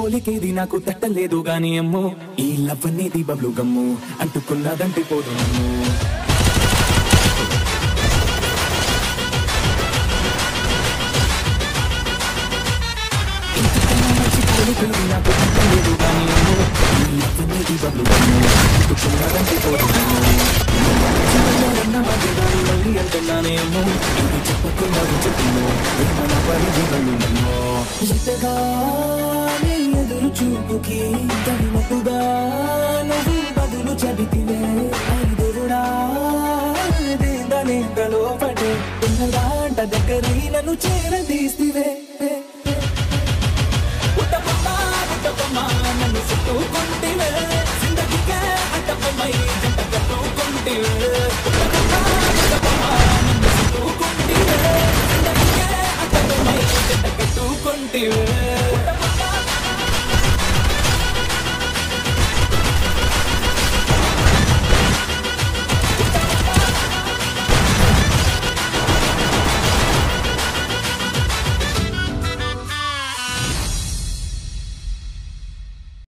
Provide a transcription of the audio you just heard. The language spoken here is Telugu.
పోలికేది నాకు తట్టలేదు గాని అమ్మో ఈ లవ్ అనేది బబ్లు గమ్ము అంటుకున్నదంటే పోదు నమ్ము ఇంతకన్నా మంచి పోలికేది నాకు తట్టలేదు గాని అమ్మో ఈ లవ్ అనేది బబ్లు గమ్ము అంటుకున్నదంటే పోదు నమ్ము జీవనంలో ఉన్న మధ్యదారి మళ్ళీ అంటున్నానేమో ఇది చెప్పకుండా చెప్పును మన పరిధులను నమ్మో ఎటగానే ఎదురు చూపుకి తగినట్టుగా నువ్వు బదులు చెబితివే అయి దేవుడా దేదనే లోపటే ఉన్నదాంట దగ్గరి నన్ను చేరదీస్తివే